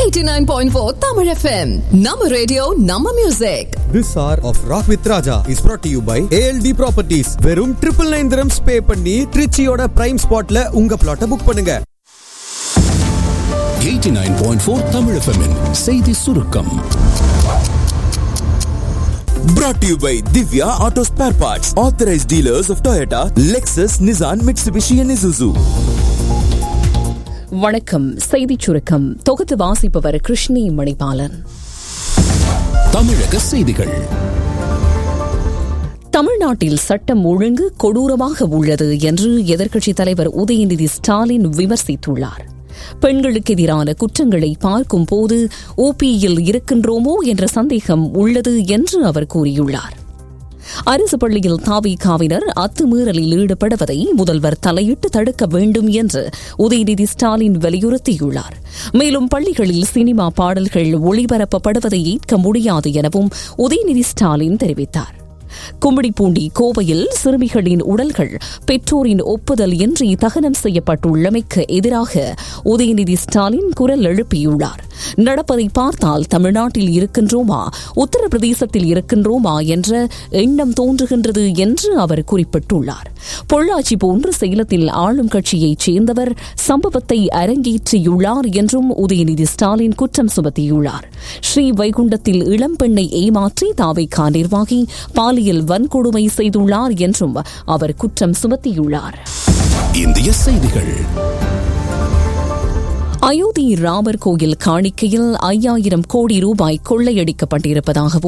89.4 Tamil FM. Nama radio, Nama music. This hour of Rock with Raja is brought to you by ALD Properties. வெறும் triple nine terms pay பண்ணி திருச்சியோட prime ஸ்பாட்ல உங்க பிளாட்டை book பண்ணுங்க 89.4 Tamil FM -இன் செய்தி சுருக்கம் Brought to you by Divya Auto Spare Parts, authorized dealers of Toyota, Lexus, Nissan, Mitsubishi, and Isuzu. வணக்கம் செய்திச் சுருக்கம் தொகுத்து வாசிப்பவர் கிருஷ்ணி மணிபாலன் தமிழக செய்திகள் தமிழ்நாட்டில் சட்டம் ஒழுங்கு கொடூரமாக உள்ளது என்று எதிர்க்கட்சித் தலைவர் உதயநிதி ஸ்டாலின் விமர்சித்துள்ளார் பெண்களுக்கு எதிரான குற்றங்களை பார்க்கும் போது ஓபியில் இருக்கின்றோமோ என்ற சந்தேகம் உள்ளது என்று அவர் கூறியுள்ளார் அரசு பள்ளியில் தாவிகாவினர் அத்துமீறலில் ஈடுபடுவதை முதல்வர் தலையிட்டு தடுக்க வேண்டும் என்று உதயநிதி ஸ்டாலின் வலியுறுத்தியுள்ளார் மேலும் பள்ளிகளில் சினிமா பாடல்கள் ஒளிபரப்பப்படுவதை ஏற்க முடியாது எனவும் உதயநிதி ஸ்டாலின் தெரிவித்தார் கும்மிடிப்பூண்டி கோவையில் சிறுமிகளின் உடல்கள் பெற்றோரின் ஒப்புதல் இன்றி தகனம் செய்யப்பட்டுள்ளமைக்கு எதிராக உதயநிதி ஸ்டாலின் குரல் எழுப்பியுள்ளார் நடப்பதை பார்த்தால் தமிழ்நாட்டில் இருக்கின்றோமா உத்தரப்பிரதேசத்தில் இருக்கின்றோமா என்ற எண்ணம் தோன்றுகின்றது என்று அவர் குறிப்பிட்டுள்ளார் பொள்ளாச்சி போன்ற சேலத்தில் ஆளும் கட்சியைச் சேர்ந்தவர் சம்பவத்தை அரங்கேற்றியுள்ளார் என்றும் உதயநிதி ஸ்டாலின் குற்றம் சுமத்தியுள்ளார் ஸ்ரீ வைகுண்டத்தில் இளம்பெண்ணை ஏமாற்றி தாவைக்கா நிர்வாகி பாலியல் வன்கொடுமை செய்துள்ளார் என்றும் அவர் குற்றம் சுமத்தியுள்ளார் இந்திய செய்திகள் அயோத்தி ராமர் கோயில் காணிக்கையில் ஐயாயிரம் கோடி ரூபாய் கொள்ளையடிக்கப்பட்டிருப்பதாகவும்